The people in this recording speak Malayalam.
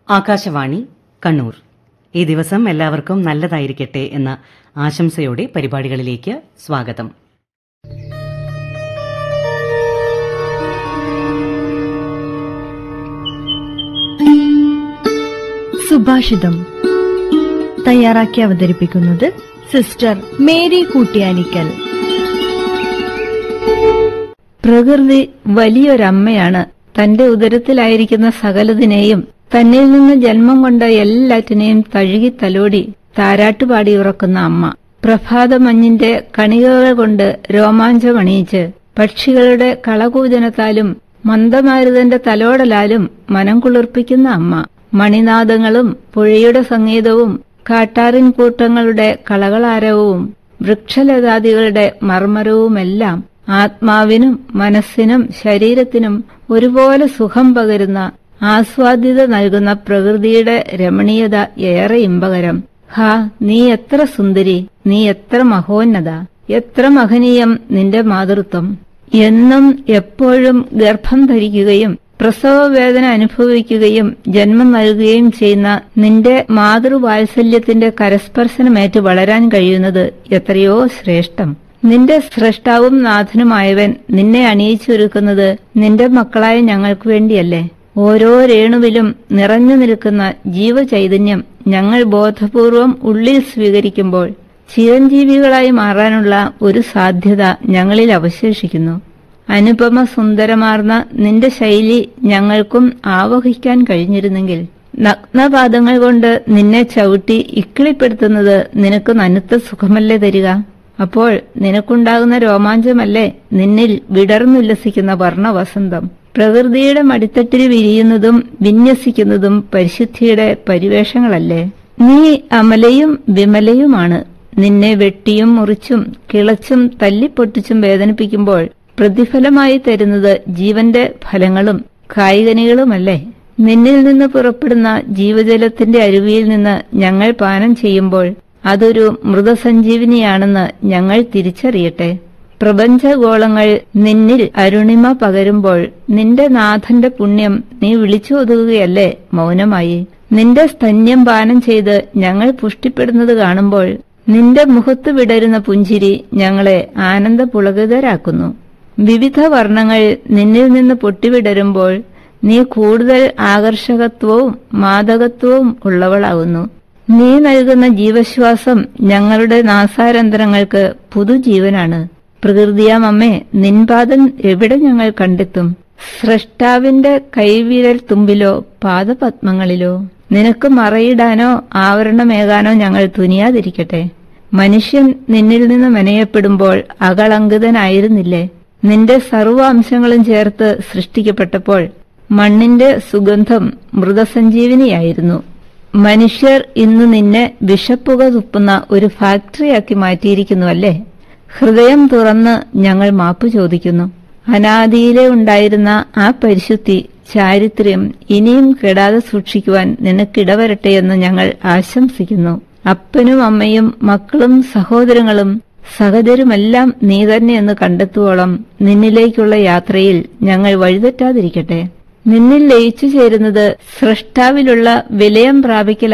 ആകാശവാണി കണ്ണൂർ ഈ ദിവസം എല്ലാവർക്കും നല്ലതായിരിക്കട്ടെ എന്ന ആശംസയോടെ പരിപാടികളിലേക്ക് സ്വാഗതം സുഭാഷിതം തയ്യാറാക്കി അവതരിപ്പിക്കുന്നത് സിസ്റ്റർ മേരി കൂട്ടിയാനിക്കൽ പ്രകൃതി വലിയൊരമ്മയാണ് തന്റെ ഉദരത്തിലായിരിക്കുന്ന സകലതിനെയും തന്നിൽ നിന്ന് ജന്മം കൊണ്ട എല്ലാറ്റിനെയും തഴുകി തലോടി താരാട്ടുപാടി ഉറക്കുന്ന അമ്മ പ്രഭാതമഞ്ഞിന്റെ കണികകൾ കൊണ്ട് രോമാഞ്ചമണിയിച്ച് പക്ഷികളുടെ കളകൂജനത്താലും മന്ദമാരുതന്റെ തലോടലാലും മനം കുളിർപ്പിക്കുന്ന അമ്മ മണിനാദങ്ങളും പുഴയുടെ സംഗീതവും കാട്ടാറിൻ കൂട്ടങ്ങളുടെ കളകളാരവവും വൃക്ഷലതാദികളുടെ മർമ്മരവുമെല്ലാം ആത്മാവിനും മനസ്സിനും ശരീരത്തിനും ഒരുപോലെ സുഖം പകരുന്ന ആസ്വാദ്യത നൽകുന്ന പ്രകൃതിയുടെ രമണീയത ഏറെ ഇമ്പകരം ഹാ നീ എത്ര സുന്ദരി നീ എത്ര മഹോന്നത എത്ര മഹനീയം നിന്റെ മാതൃത്വം എന്നും എപ്പോഴും ഗർഭം ധരിക്കുകയും പ്രസവവേദന അനുഭവിക്കുകയും ജന്മം നൽകുകയും ചെയ്യുന്ന നിന്റെ മാതൃവാത്സല്യത്തിന്റെ കരസ്പർശനമേറ്റ് വളരാൻ കഴിയുന്നത് എത്രയോ ശ്രേഷ്ഠം നിന്റെ സ്രഷ്ടാവും നാഥനുമായവൻ നിന്നെ അണിയിച്ചൊരുക്കുന്നത് നിന്റെ മക്കളായ ഞങ്ങൾക്ക് വേണ്ടിയല്ലേ ഓരോ രേണുവിലും നിറഞ്ഞു നിൽക്കുന്ന ജീവചൈതന്യം ഞങ്ങൾ ബോധപൂർവം ഉള്ളിൽ സ്വീകരിക്കുമ്പോൾ ചിരഞ്ജീവികളായി മാറാനുള്ള ഒരു സാധ്യത ഞങ്ങളിൽ അവശേഷിക്കുന്നു അനുപമ സുന്ദരമാർന്ന നിന്റെ ശൈലി ഞങ്ങൾക്കും ആവഹിക്കാൻ കഴിഞ്ഞിരുന്നെങ്കിൽ നഗ്നപാദങ്ങൾ കൊണ്ട് നിന്നെ ചവിട്ടി ഇക്കിളിപ്പെടുത്തുന്നത് നിനക്ക് നനുത്ത സുഖമല്ലേ തരിക അപ്പോൾ നിനക്കുണ്ടാകുന്ന രോമാഞ്ചമല്ലേ നിന്നിൽ വിടർന്നുല്ലസിക്കുന്ന വർണ്ണവസന്തം പ്രകൃതിയുടെ മടിത്തട്ടിൽ വിരിയുന്നതും വിന്യസിക്കുന്നതും പരിശുദ്ധിയുടെ പരിവേഷങ്ങളല്ലേ നീ അമലയും വിമലയുമാണ് നിന്നെ വെട്ടിയും മുറിച്ചും കിളച്ചും തല്ലിപ്പൊട്ടിച്ചും വേദനിപ്പിക്കുമ്പോൾ പ്രതിഫലമായി തരുന്നത് ജീവന്റെ ഫലങ്ങളും കായികനികളുമല്ലേ നിന്നിൽ നിന്ന് പുറപ്പെടുന്ന ജീവജലത്തിന്റെ അരുവിയിൽ നിന്ന് ഞങ്ങൾ പാനം ചെയ്യുമ്പോൾ അതൊരു മൃതസഞ്ജീവിനിയാണെന്ന് ഞങ്ങൾ തിരിച്ചറിയട്ടെ പ്രപഞ്ചഗോളങ്ങൾ നിന്നിൽ അരുണിമ പകരുമ്പോൾ നിന്റെ നാഥന്റെ പുണ്യം നീ വിളിച്ചൊതുകുകയല്ലേ മൗനമായി നിന്റെ സ്തന്യം പാനം ചെയ്ത് ഞങ്ങൾ പുഷ്ടിപ്പെടുന്നത് കാണുമ്പോൾ നിന്റെ മുഖത്ത് വിടരുന്ന പുഞ്ചിരി ഞങ്ങളെ ആനന്ദപുളകിതരാക്കുന്നു വിവിധ വർണ്ണങ്ങൾ നിന്നിൽ നിന്ന് പൊട്ടിവിടരുമ്പോൾ നീ കൂടുതൽ ആകർഷകത്വവും മാദകത്വവും ഉള്ളവളാകുന്നു നീ നൽകുന്ന ജീവശ്വാസം ഞങ്ങളുടെ നാസാരന്തരങ്ങൾക്ക് പുതുജീവനാണ് പ്രകൃതിയാമമ്മേ നിൻപാദം എവിടെ ഞങ്ങൾ കണ്ടെത്തും സ്രഷ്ടാവിന്റെ കൈവിരൽ തുമ്പിലോ പാദപത്മങ്ങളിലോ നിനക്ക് മറയിടാനോ ആവരണമേകാനോ ഞങ്ങൾ തുനിയാതിരിക്കട്ടെ മനുഷ്യൻ നിന്നിൽ നിന്ന് മെനയപ്പെടുമ്പോൾ അകളങ്കിതനായിരുന്നില്ലേ നിന്റെ സർവ്വ അംശങ്ങളും ചേർത്ത് സൃഷ്ടിക്കപ്പെട്ടപ്പോൾ മണ്ണിന്റെ സുഗന്ധം മൃതസഞ്ജീവിനിയായിരുന്നു മനുഷ്യർ ഇന്ന് നിന്നെ വിഷപ്പുക തുപ്പുന്ന ഒരു ഫാക്ടറിയാക്കി മാറ്റിയിരിക്കുന്നുവല്ലേ ഹൃദയം തുറന്ന് ഞങ്ങൾ മാപ്പ് ചോദിക്കുന്നു അനാദിയിലെ ഉണ്ടായിരുന്ന ആ പരിശുദ്ധി ചാരിത്രം ഇനിയും കെടാതെ സൂക്ഷിക്കുവാൻ നിനക്കിടവരട്ടെ എന്ന് ഞങ്ങൾ ആശംസിക്കുന്നു അപ്പനും അമ്മയും മക്കളും സഹോദരങ്ങളും സഹചരുമെല്ലാം നീ തന്നെയെന്ന് കണ്ടെത്തുവോളം നിന്നിലേക്കുള്ള യാത്രയിൽ ഞങ്ങൾ വഴിതെറ്റാതിരിക്കട്ടെ നിന്നിൽ ലയിച്ചു ചേരുന്നത് സൃഷ്ടാവിലുള്ള വിലയം പ്രാപിക്കൽ